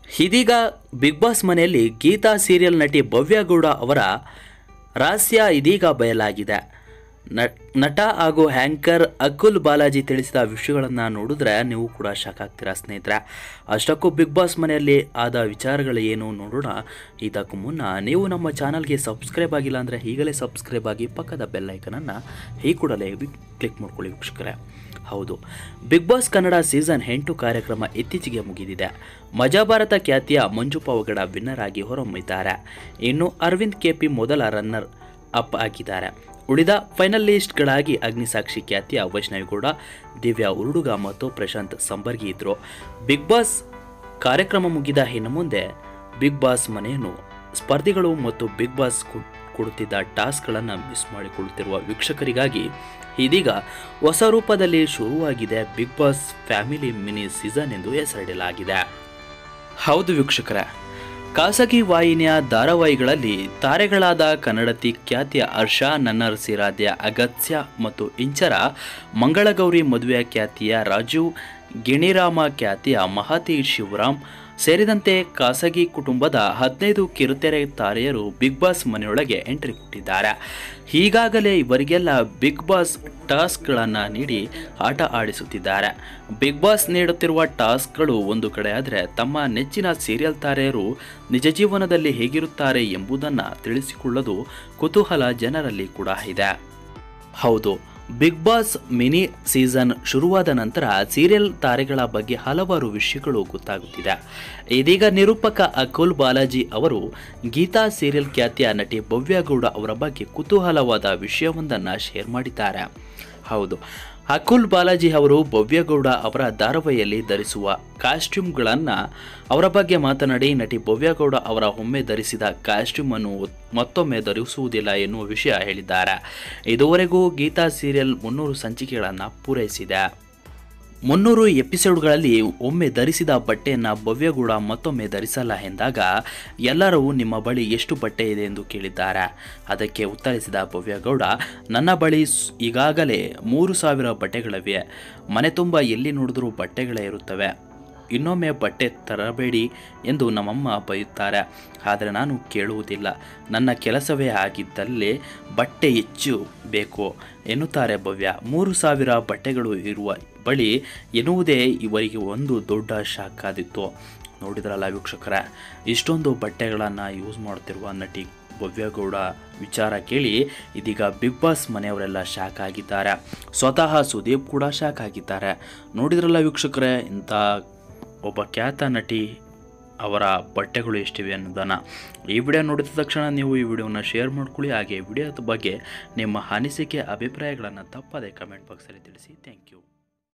ಇದೀಗ big boss ಮನೆಯಲ್ಲಿ Geetha serial ನಟಿ ಭವ್ಯ ಗೌಡ ಅವರ ರಹಸ್ಯ ಇದೀಗ ಬಯಲಾಗಿದೆ ನ- ನಟ ಹಾಗೂ ಹ್ಯಾಂಕರ್ ಅಕುಲ್ ಬಾಲಾಜಿ ತಿಳಿಸಿದ ವಿಷಯಗಳನ್ನು ನೋಡಿದ್ರೆ ನೀವು ಕೂಡ ಶಾಕ್ ಆಗ್ತೀರಾ ಸ್ನೇಹಿತರೆ ಅಷ್ಟಕ್ಕೂ ಬಿಗ್ ಬಾಸ್ ಮನೆಯಲ್ಲಿ ಆದ ವಿಚಾರಗಳು ಏನು ನೋಡೋಣ ಇದಕ್ಕೂ ಮುನ್ನ ನೀವು ನಮ್ಮ ಚಾನಲ್ಗೆ ಸಬ್ಸ್ಕ್ರೈಬ್ ಆಗಿಲ್ಲ ಅಂದರೆ ಈಗಲೇ ಸಬ್ಸ್ಕ್ರೈಬ್ ಆಗಿ ಪಕ್ಕದ ಬೆಲ್ಲೈಕನನ್ನು ಈ ಕೂಡಲೇ ಕ್ಲಿಕ್ ಮಾಡ್ಕೊಳ್ಳಿ ವೀಕ್ಷಕರೇ ಹೌದು ಬಿಗ್ ಬಾಸ್ ಕನ್ನಡ ಸೀಸನ್ ಎಂಟು ಕಾರ್ಯಕ್ರಮ ಇತ್ತೀಚೆಗೆ ಮುಗಿದಿದೆ ಮಜಾ ಭಾರತ ಖ್ಯಾತಿಯ ಮಂಜು ಪಾವಗಡ ವಿನ್ನರ್ ಆಗಿ ಹೊರಹೊಮ್ಮಿದ್ದಾರೆ ಇನ್ನು ಅರವಿಂದ್ ಕೆಪಿ ಮೊದಲ ರನ್ನರ್ ಅಪ್ ಆಗಿದ್ದಾರೆ ಉಳಿದ ಫೈನಲಿಸ್ಟ್ಗಳಾಗಿ ಅಗ್ನಿಸಾಕ್ಷಿ ಖ್ಯಾತಿಯ ವೈಷ್ಣವಿಗೌಡ ದಿವ್ಯಾ ಉರುಡುಗ ಮತ್ತು ಪ್ರಶಾಂತ್ ಸಂಬರ್ಗಿ ಇದ್ರು ಬಿಗ್ ಬಾಸ್ ಕಾರ್ಯಕ್ರಮ ಮುಗಿದ ಇನ್ನು ಮುಂದೆ ಬಿಗ್ ಬಾಸ್ ಮನೆಯನ್ನು ಸ್ಪರ್ಧಿಗಳು ಮತ್ತು ಬಿಗ್ ಬಾಸ್ ಕು- ಕೊಡುತ್ತಿದ್ದ ಟಾಸ್ಕ್ಗಳನ್ನು ಮಿಸ್ ಮಾಡಿಕೊಳ್ಳುತ್ತಿರುವ ವೀಕ್ಷಕರಿಗಾಗಿ ಇದೀಗ ಹೊಸ ರೂಪದಲ್ಲಿ ಶುರುವಾಗಿದೆ Bigg Boss family mini season ಎಂದು ಹೆಸರಿಡಲಾಗಿದೆ ಹೌದು ವೀಕ್ಷಕರೇ ಖಾಸಗಿ ವಾಹಿನಿಯ ಧಾರಾವಾಹಿಗಳಲ್ಲಿ ತಾರೆಗಳಾದ ಕನ್ನಡತಿ ಖ್ಯಾತಿಯ ಹರ್ಷ ನನ್ನರ್ ಸಿರಾದ್ಯ ಅಗತ್ಯ ಮತ್ತು ಇಂಚರ ಮಂಗಳಗೌರಿ ಮದುವೆ ಖ್ಯಾತಿಯ ರಾಜು ಗಿಣಿರಾಮ ಖ್ಯಾತಿಯ ಮಹತಿ ಶಿವರಾಮ್ ಸೇರಿದಂತೆ ಖಾಸಗಿ ಕುಟುಂಬದ ಹದಿನೈದು ಕಿರುತೆರೆ ತಾರೆಯರು ಬಿಗ್ ಬಾಸ್ ಮನೆಯೊಳಗೆ ಎಂಟ್ರಿ ಕೊಟ್ಟಿದ್ದಾರೆ ಈಗಾಗಲೇ ಇವರಿಗೆಲ್ಲ ಬಿಗ್ ಬಾಸ್ ಟಾಸ್ಕ್ಗಳನ್ನು ನೀಡಿ ಆಟ ಆಡಿಸುತ್ತಿದ್ದಾರೆ ಬಿಗ್ ಬಾಸ್ ನೀಡುತ್ತಿರುವ ಟಾಸ್ಕ್ಗಳು ಒಂದು ಕಡೆ ಆದರೆ ತಮ್ಮ ನೆಚ್ಚಿನ ಸೀರಿಯಲ್ ತಾರೆಯರು ನಿಜ ಜೀವನದಲ್ಲಿ ಹೇಗಿರುತ್ತಾರೆ ಎಂಬುದನ್ನು ತಿಳಿಸಿಕೊಳ್ಳಲು ಕುತೂಹಲ ಜನರಲ್ಲಿ ಕೂಡ ಇದೆ ಹೌದು ಬಿಗ್ ಬಾಸ್ ಮಿನಿ ಸೀಸನ್ ಶುರುವಾದ ನಂತರ ಸೀರಿಯಲ್ ತಾರೆಗಳ ಬಗ್ಗೆ ಹಲವಾರು ವಿಷಯಗಳು ಗೊತ್ತಾಗುತ್ತಿದೆ ಇದೀಗ ನಿರೂಪಕ ಅಕುಲ್ ಬಾಲಾಜಿ ಅವರು ಗೀತಾ ಸೀರಿಯಲ್ ಖ್ಯಾತಿಯ ನಟಿ ಭವ್ಯ ಗೌಡ ಅವರ ಬಗ್ಗೆ ಕುತೂಹಲವಾದ ವಿಷಯವೊಂದನ್ನು ಶೇರ್ ಮಾಡಿದ್ದಾರೆ ಹೌದು ಅಕುಲ್ ಬಾಲಾಜಿ ಅವರು ಭವ್ಯಗೌಡ ಅವರ ಧಾರಾವಾಹಿಯಲ್ಲಿ ಧರಿಸುವ ಕಾಸ್ಟ್ಯೂಮ್ಗಳನ್ನು ಅವರ ಬಗ್ಗೆ ಮಾತನಾಡಿ ನಟಿ ಭವ್ಯಗೌಡ ಅವರ ಒಮ್ಮೆ ಧರಿಸಿದ ಕಾಸ್ಟ್ಯೂಮ್ ಅನ್ನು ಮತ್ತೊಮ್ಮೆ ಧರಿಸುವುದಿಲ್ಲ ಎನ್ನುವ ವಿಷಯ ಹೇಳಿದ್ದಾರೆ ಇದುವರೆಗೂ ಗೀತಾ ಸೀರಿಯಲ್ ಮುನ್ನೂರು ಸಂಚಿಕೆಗಳನ್ನು ಪೂರೈಸಿದೆ ಮುನ್ನೂರು ಎಪಿಸೋಡ್ಗಳಲ್ಲಿ ಒಮ್ಮೆ ಧರಿಸಿದ ಬಟ್ಟೆಯನ್ನು ಭವ್ಯಗೌಡ ಮತ್ತೊಮ್ಮೆ ಧರಿಸಲ್ಲ ಎಂದಾಗ ಎಲ್ಲರೂ ನಿಮ್ಮ ಬಳಿ ಎಷ್ಟು ಬಟ್ಟೆ ಇದೆ ಎಂದು ಕೇಳಿದ್ದಾರೆ ಅದಕ್ಕೆ ಉತ್ತರಿಸಿದ ಭವ್ಯಗೌಡ ನನ್ನ ಬಳಿ ಸ್- ಈಗಾಗಲೇ ಮೂರು ಸಾವಿರ ಬಟ್ಟೆಗಳಿವೆ ಮನೆ ತುಂಬ ಎಲ್ಲಿ ನೋಡಿದ್ರೂ ಬಟ್ಟೆಗಳೇ ಇರುತ್ತವೆ ಇನ್ನೊಮ್ಮೆ ಬಟ್ಟೆ ತರಬೇಡಿ ಎಂದು ನಮ್ಮಮ್ಮ ಬೈಯುತ್ತಾರೆ ಆದರೆ ನಾನು ಕೇಳುವುದಿಲ್ಲ ನನ್ನ ಕೆಲಸವೇ ಆಗಿದ್ದಲ್ಲಿ ಬಟ್ಟೆ ಹೆಚ್ಚು ಬೇಕು ಎನ್ನುತ್ತಾರೆ ಭವ್ಯ ಮೂರು ಸಾವಿರ ಬಟ್ಟೆಗಳು ಇರುವ ಬಳಿ ಎನ್ನುವುದೇ ಇವರಿಗೆ ಒಂದು ದೊಡ್ಡ ಶಾಕ್ ಆದಿತ್ತು ನೋಡಿದ್ರಲ್ಲ ವೀಕ್ಷಕರೇ ಇಷ್ಟೊಂದು ಬಟ್ಟೆಗಳನ್ನು ಯೂಸ್ ಮಾಡ್ತಿರುವ ನಟಿ ಭವ್ಯಗೌಡ ವಿಚಾರ ಕೇಳಿ ಇದೀಗ ಬಿಗ್ ಬಾಸ್ ಮನೆಯವರೆಲ್ಲ ಶಾಕ್ ಆಗಿದ್ದಾರೆ ಸ್ವತಃ ಸುದೀಪ್ ಕೂಡ ಶಾಕ್ ಆಗಿದ್ದಾರೆ ನೋಡಿದ್ರಲ್ಲ ವೀಕ್ಷಕರೇ ಇಂಥ ಒಬ್ಬ ಖ್ಯಾತ ನಟಿ ಅವರ ಬಟ್ಟೆಗಳು ಎಷ್ಟಿವೆ ಅನ್ನೋದನ್ನು ಈ ವಿಡಿಯೋ ನೋಡಿದ ತಕ್ಷಣ ನೀವು ಈ ವಿಡಿಯೋನ ಶೇರ್ ಮಾಡ್ಕೊಳ್ಳಿ ಹಾಗೆ ವಿಡಿಯೋದ ಬಗ್ಗೆ ನಿಮ್ಮ ಅನಿಸಿಕೆ ಅಭಿಪ್ರಾಯಗಳನ್ನು ತಪ್ಪದೆ ಕಮೆಂಟ್ ಬಾಕ್ಸಲ್ಲಿ ತಿಳಿಸಿ ಥ್ಯಾಂಕ್ ಯು